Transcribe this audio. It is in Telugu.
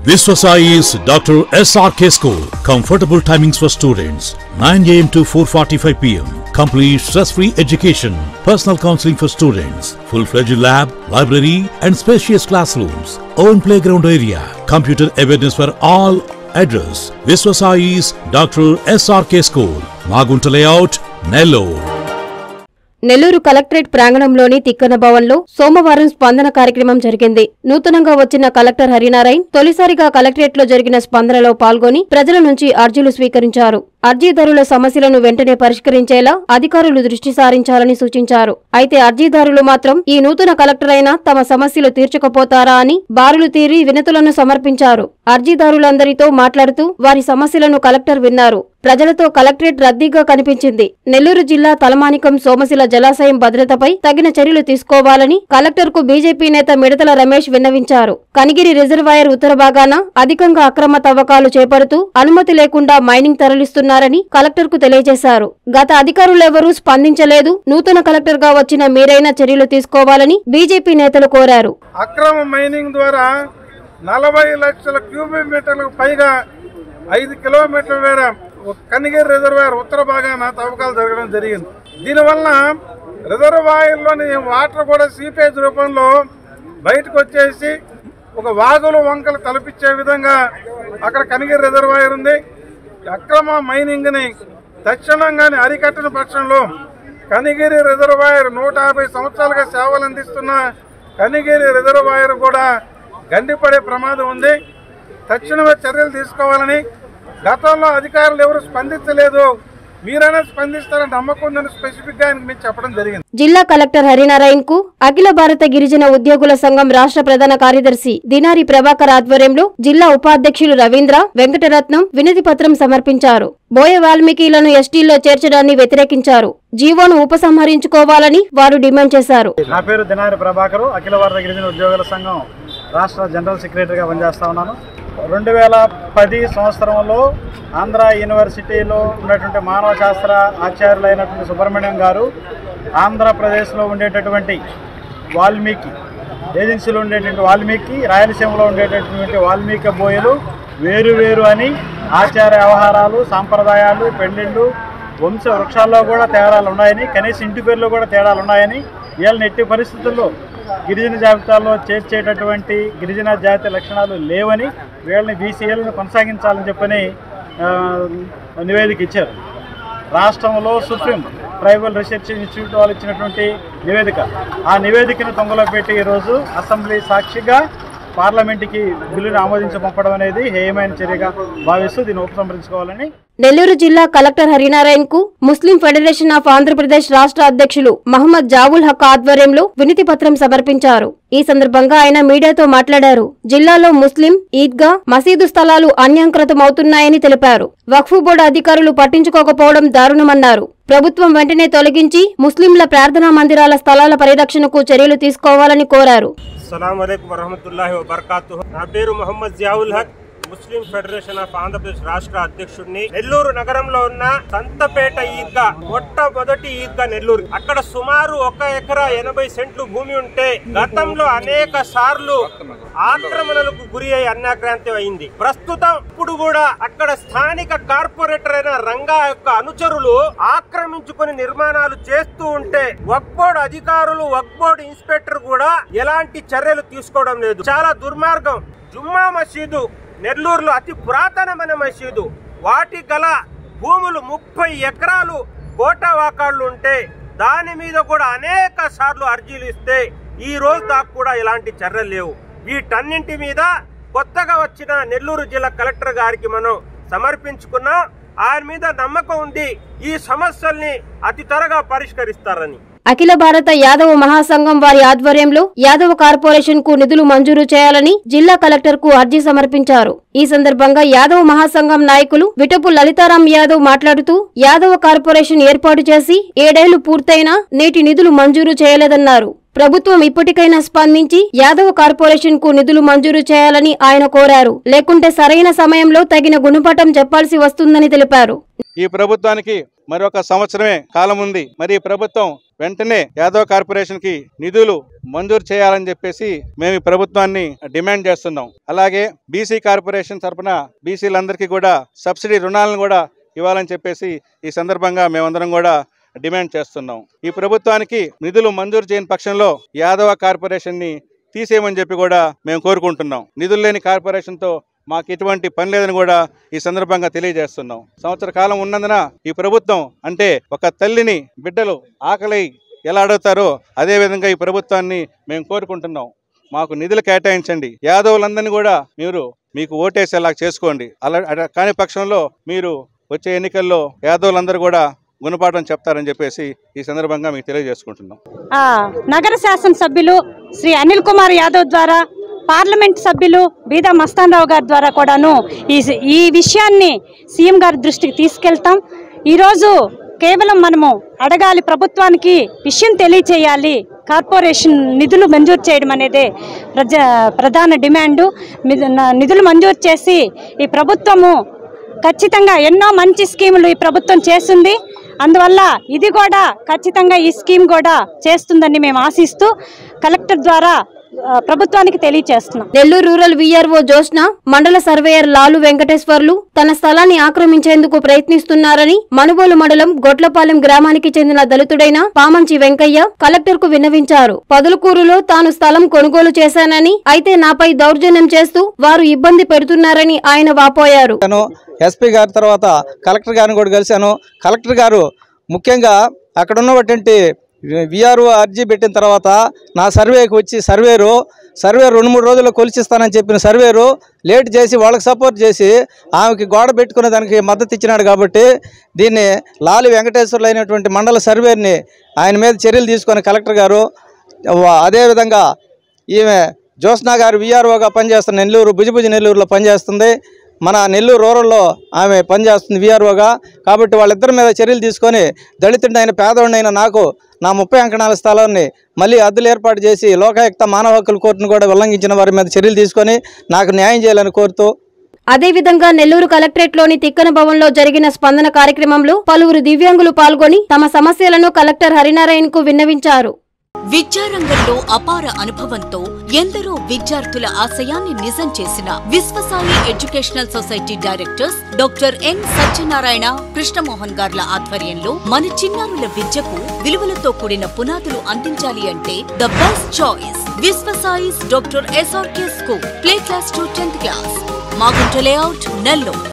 Viswasai is Dr. SRK School. Comfortable timings for students 9 am to 4:45 pm. Complete stress-free education, personal counseling for students, full-fledged lab, library, and spacious classrooms. Own playground area, computer awareness for all. Address: Viswasai is Dr. SRK School, Magunta Layout, Nellore. Nellore collectorate ప్రాంగణంలోని తిక్కన భవన్లో సోమవారం స్పందన కార్యక్రమం జరిగింది నూతనంగా వచ్చిన కలెక్టర్ హరినారాయణ్ తొలిసారిగా కలెక్టరేట్లో జరిగిన స్పందనలో పాల్గొని ప్రజల నుంచి అర్జీలు స్వీకరించారు అర్జీదారుల సమస్యలను వెంటనే పరిష్కరించేలా అధికారులు దృష్టి సారించాలని సూచించారు అయితే అర్జీదారులు మాత్రం ఈ నూతన కలెక్టర్ అయినా తమ సమస్యలు తీర్చకపోతారా అని బారులు తీరి వినతులను సమర్పించారు అర్జీదారులందరితో మాట్లాడుతూ వారి సమస్యలను కలెక్టర్ విన్నారు ప్రజలతో కలెక్టరేట్ రద్దీగా కనిపించింది నెల్లూరు జిల్లా తలమానికం సోమశిల జలాశయం భద్రతపై తగిన చర్యలు తీసుకోవాలని కలెక్టర్ కు బీజేపీ నేత మిడతల రమేష్ విన్నవించారు కనిగిరి రిజర్వాయర్ ఉత్తర భాగాన అధికంగా అక్రమ తవ్వకాలు చేపడుతూ అనుమతి లేకుండా మైనింగ్ తరలిస్తున్నారని కలెక్టర్ కు తెలియజేశారు గత అధికారులెవరూ స్పందించలేదు నూతన కలెక్టర్ గా వచ్చిన మీరైనా చర్యలు తీసుకోవాలని బీజేపీ నేతలు కోరారు అక్రమ మైనింగ్ ద్వారా నలభై లక్షల క్యూబిక్ మీటర్లకు పైగా ఐదు కిలోమీటర్ల మేర కనిగిరి రిజర్వాయర్ ఉత్తర భాగాన తవ్వకాలు జరగడం జరిగింది దీనివల్ల రిజర్వాయర్లోని వాటర్ కూడా సీపేజ్ రూపంలో బయటకు వచ్చేసి ఒక వాగులు వంకలు తలపించే విధంగా అక్కడ కనిగిరి రిజర్వాయర్ ఉంది అక్రమ మైనింగ్ని తక్షణంగానే అరికట్టిన పక్షంలో కనిగిరి రిజర్వాయర్ నూట యాభై సంవత్సరాలుగా సేవలు అందిస్తున్న కనిగిరి రిజర్వాయర్ కూడా గండిపడే ప్రమాదం ఉంది తక్షణమే చర్యలు తీసుకోవాలని గతంలో అధికారులు ఎవరు స్పందించలేదు మీరైనా స్పందిస్తారని నమ్మకం ఉందని స్పెసిఫిక్గా ఆయనకు మేము చెప్పడం జరిగింది జిల్లా కలెక్టర్ హరినారాయణ్ కు అఖిల భారత గిరిజన ఉద్యోగుల సంఘం రాష్ట్ర ప్రధాన కార్యదర్శి దినారి ప్రభాకర్ ఆధ్వర్యంలో జిల్లా ఉపాధ్యక్షులు రవీంద్ర వెంకటరత్నం వినతి పత్రం సమర్పించారు బోయ వాల్మీకిలను ఎస్టీల్లో చేర్చడాన్ని వ్యతిరేకించారు జీవోను ఉపసంహరించుకోవాలని వారు డిమాండ్ చేశారు నా పేరు దినారి ప్రభాకరు అఖిల భారత గిరిజన ఉద్యోగుల సంఘం రాష్ట్ర జనరల్ సెక్రటరీగా పనిచేస్తా ఉన్నాను రెండు వేల పది సంవత్సరంలో ఆంధ్ర యూనివర్సిటీలో ఉన్నటువంటి మానవ శాస్త్ర ఆచార్యులైనటువంటి సుబ్రహ్మణ్యం గారు ఆంధ్రప్రదేశ్లో ఉండేటటువంటి వాల్మీకి ఏజెన్సీలో ఉండేటువంటి వాల్మీకి రాయలసీమలో ఉండేటటువంటి వాల్మీకి బోయలు వేరు వేరు అని ఆచార వ్యవహారాలు సాంప్రదాయాలు పెళ్లిళ్ళు వంశ వృక్షాల్లో కూడా తేడాలు ఉన్నాయని కనీసం ఇంటి పేర్లో కూడా తేడాలు ఉన్నాయని వీళ్ళని ఎట్టి పరిస్థితుల్లో గిరిజన జాబితాలో చేర్చేటటువంటి గిరిజన జాతి లక్షణాలు లేవని వీళ్ళని బీసీఎల్ని కొనసాగించాలని చెప్పని ఆ, నివేదిక ఇచ్చారు రాష్ట్రంలో సుప్రీం ట్రైబల్ రీసెర్చ్ ఇన్స్టిట్యూట్ వాళ్ళు ఇచ్చినటువంటి నివేదిక ఆ నివేదికను తొంగలో పెట్టి ఈరోజు అసెంబ్లీ సాక్షిగా పార్లమెంట్కి బిల్లును ఆమోదించి పంపడం అనేది హేయమైన చర్యగా భావిస్తూ దీన్ని ఉపసంహరించుకోవాలని నెల్లూరు జిల్లా కలెక్టర్ హరినారాయణ్ కు ముస్లిం ఫెడరేషన్ ఆఫ్ ఆంధ్రప్రదేశ్ రాష్ట్ర అధ్యక్షులు మహమ్మద్ జావుల్ హక్ ఆధ్వర్యంలో వినతి పత్రం సమర్పించారు ఈ సందర్భంగా ఆయన మీడియాతో మాట్లాడారు జిల్లాలో ముస్లిం ఈద్గా మసీదు స్థలాలు అన్యాంకృతమవుతున్నాయని తెలిపారు వక్ఫ్ బోర్డు అధికారులు పట్టించుకోకపోవడం దారుణమన్నారు ప్రభుత్వం వెంటనే తొలగించి ముస్లింల ప్రార్థనా మందిరాల స్థలాల పరిరక్షణకు చర్యలు తీసుకోవాలని కోరారు అస్సలం వరహమతుల్లాహి వబర్కాతు నా పేరు Mohammed Ziaul Haq Muslim federation of Andhra Pradesh రాష్ట్ర అధ్యక్షుడిని నెల్లూరు నగరంలో ఉన్న సంతపేట ఈద్గా మొట్టమొదటి ఈద్గా నెల్లూరు అక్కడ సుమారు ఒక ఎకరా ఎనభై సెంట్లు భూమి ఉంటే గతంలో అనేక సార్లు ఆక్రమణలకు గురి అయి అన్యాక్రాంతి అయింది ప్రస్తుతం ఇప్పుడు కూడా అక్కడ స్థానిక కార్పొరేటర్ అయిన రంగా యొక్క అనుచరులు ఆక్రమించుకుని నిర్మాణాలు చేస్తూ ఉంటే వక్బోర్డ్ అధికారులు వక్బోర్డ్ ఇన్స్పెక్టర్ కూడా ఎలాంటి చర్యలు తీసుకోవడం లేదు చాలా దుర్మార్గం జుమ్మా మసీదు నెల్లూరులో అతి పురాతనమైన మసీదు వాటి గల భూములు ముప్పై ఎకరాలు కోటవాకాళ్ళు ఉంటే దాని మీద కూడా అనేక సార్లు అర్జీలు ఇస్తే ఈ రోజు దాకా కూడా ఇలాంటి చర్యలు లేవు వీటన్నింటి మీద కొత్తగా వచ్చిన నెల్లూరు జిల్లా కలెక్టర్ గారికి మనం సమర్పించుకున్నాం ఆయన మీద నమ్మకం ఉంది ఈ సమస్యల్ని అతి త్వరగా పరిష్కరిస్తారని అఖిల భారత యాదవ మహాసంఘం వారి ఆధ్వర్యంలో యాదవ కార్పొరేషన్ కు నిధులు మంజూరు చేయాలని జిల్లా కలెక్టర్ కు అర్జీ సమర్పించారు ఈ సందర్భంగా యాదవ మహాసంఘం నాయకులు విటపు లలితారాం యాదవ్ మాట్లాడుతూ యాదవ కార్పొరేషన్ ఏర్పాటు చేసి ఏడేళ్లు పూర్తయినా నేటి నిధులు మంజూరు చేయలేదన్నారు ప్రభుత్వం ఇప్పటికైనా స్పందించి యాదవ కార్పొరేషన్ కు నిధులు మంజూరు చేయాలని ఆయన కోరారు లేకుంటే సరైన సమయంలో తగిన గుణపాఠం చెప్పాల్సి వస్తుందని తెలిపారు ఈ ప్రభుత్వానికి మరొక సంవత్సరమే కాలం ఉంది మరి ఈ ప్రభుత్వం వెంటనే యాదవ్ కార్పొరేషన్ కి నిధులు మంజూరు చేయాలని చెప్పేసి మేము ఈ ప్రభుత్వాన్ని డిమాండ్ చేస్తున్నాం అలాగే బీసీ కార్పొరేషన్ తరపున బీసీలందరికీ కూడా సబ్సిడీ రుణాలను కూడా ఇవ్వాలని చెప్పేసి ఈ సందర్భంగా మేమందరం కూడా డిమాండ్ చేస్తున్నాం ఈ ప్రభుత్వానికి నిధులు మంజూరు చేయని పక్షంలో యాదవ కార్పొరేషన్ ని తీసేయమని చెప్పి కూడా మేము కోరుకుంటున్నాం నిధులు లేని కార్పొరేషన్తో మాకు ఎటువంటి పని లేదని కూడా ఈ సందర్భంగా తెలియజేస్తున్నాం సంవత్సర కాలం ఉన్నందున ఈ ప్రభుత్వం అంటే ఒక తల్లిని బిడ్డలు ఆకలి ఎలా అడుగుతారో అదే విధంగా ఈ ప్రభుత్వాన్ని మేము కోరుకుంటున్నాం మాకు నిధులు కేటాయించండి యాదవులందరినీ కూడా మీరు మీకు ఓటేసేలా చేసుకోండి అలా అలా కాని పక్షంలో మీరు వచ్చే ఎన్నికల్లో యాదవులందరూ కూడా గుణపాఠం చెప్తారని చెప్పేసి ఈ సందర్భంగా మీకు తెలియజేసుకుంటున్నాం ఆ, నగర శాసనసభ్యులు శ్రీ అనిల్ కుమార్ యాదవ్ ద్వారా పార్లమెంట్ సభ్యులు బీదా మస్తాన్ రావు గారి ద్వారా కూడాను ఈ ఈ విషయాన్ని సీఎం గారి దృష్టికి తీసుకెళ్తాం ఈరోజు కేవలం మనము అడగాలి ప్రభుత్వానికి విషయం తెలియచేయాలి కార్పొరేషన్ నిధులు మంజూరు చేయడం అనేదే ప్రజ ప్రధాన డిమాండు మిద- న- నిధులు మంజూరు చేసి ఈ ప్రభుత్వము ఖచ్చితంగా ఎన్నో మంచి స్కీములు ఈ ప్రభుత్వం చేస్తుంది అందువల్ల ఇది కూడా ఖచ్చితంగా ఈ స్కీమ్ కూడా చేస్తుందని మేము ఆశిస్తూ కలెక్టర్ ద్వారా ఆ, ప్రభుత్వానికి తెలియచేస్తున్నాం నెల్లూరు రూరల్ వీఆర్ఓ జోష్న మండల సర్వేయర్ లాలు వెంకటేశ్వర్లు తన స్థలాన్ని ఆక్రమించేందుకు ప్రయత్నిస్తున్నారని మనుబోలు మండలం గొట్లపాలెం గ్రామానికి చెందిన దళితుడైన పామంచి వెంకయ్య కలెక్టర్ కు విన్నవించారు పదులుకూరులో తాను స్థలం కొనుగోలు చేశానని అయితే నాపై దౌర్జన్యం చేస్తూ వారు ఇబ్బంది పెడుతున్నారని ఆయన వాపోయారు నేను ఎస్పీ గారి తర్వాత కలెక్టర్ గారిని కూడా కలిశాను కలెక్టర్ గారు ముఖ్యంగా అక్కడ ఉన్నటువంటి విఆర్ఓ అర్జీ పెట్టిన తర్వాత నా సర్వేకి వచ్చి సర్వేరు సర్వే రెండు మూడు రోజుల్లో కొలిచిస్తానని చెప్పిన సర్వేరు లేట్ చేసి వాళ్ళకి సపోర్ట్ చేసి ఆమెకి గోడ పెట్టుకునే దానికి మద్దతు ఇచ్చినాడు కాబట్టి దీన్ని లాలి వెంకటేశ్వర్లు అయినటువంటి మండల సర్వేని ఆయన మీద చర్యలు తీసుకొని కలెక్టర్ గారు వా- అదేవిధంగా ఈమె జ్యోత్స్నా గారు విఆర్ఓగా పనిచేస్తున్న నెల్లూరు భుజభుజ నెల్లూరులో పనిచేస్తుంది మన నెల్లూరు రూరల్లో ఆమె పనిచేస్తుంది విఆర్ఓగా కాబట్టి వాళ్ళిద్దరి మీద చర్యలు తీసుకొని దళితుడైన పేదవాడినైన నాకు నా ముప్పై అంకణాల స్థలాన్ని మళ్ళీ అద్దులు ఏర్పాటు చేసి లోకాయుక్త మానవ హక్కుల కోర్టును కూడా ఉల్లంఘించిన వారి మీద చర్యలు తీసుకొని నాకు న్యాయం చేయాలని కోరుతూ అదేవిధంగా నెల్లూరు కలెక్టరేట్లోని తిక్కన భవన్లో జరిగిన స్పందన కార్యక్రమంలో పలువురు దివ్యాంగులు పాల్గొని తమ సమస్యలను కలెక్టర్ హరినారాయణ్ కు విన్నవించారు విద్యారంగంలో అపార అనుభవంతో ఎందరో విద్యార్థుల ఆశయాన్ని నిజం చేసిన Vishwasai educational society directors doctor N Satyanarayana Krishnamohan గార్ల ఆధ్వర్యంలో మన చిన్నారుల విద్యకు విలువలతో కూడిన పునాదులు అందించాలి అంటే the best choice Vishwasai's doctor SRK school play class to tenth class Magunta layout Nellore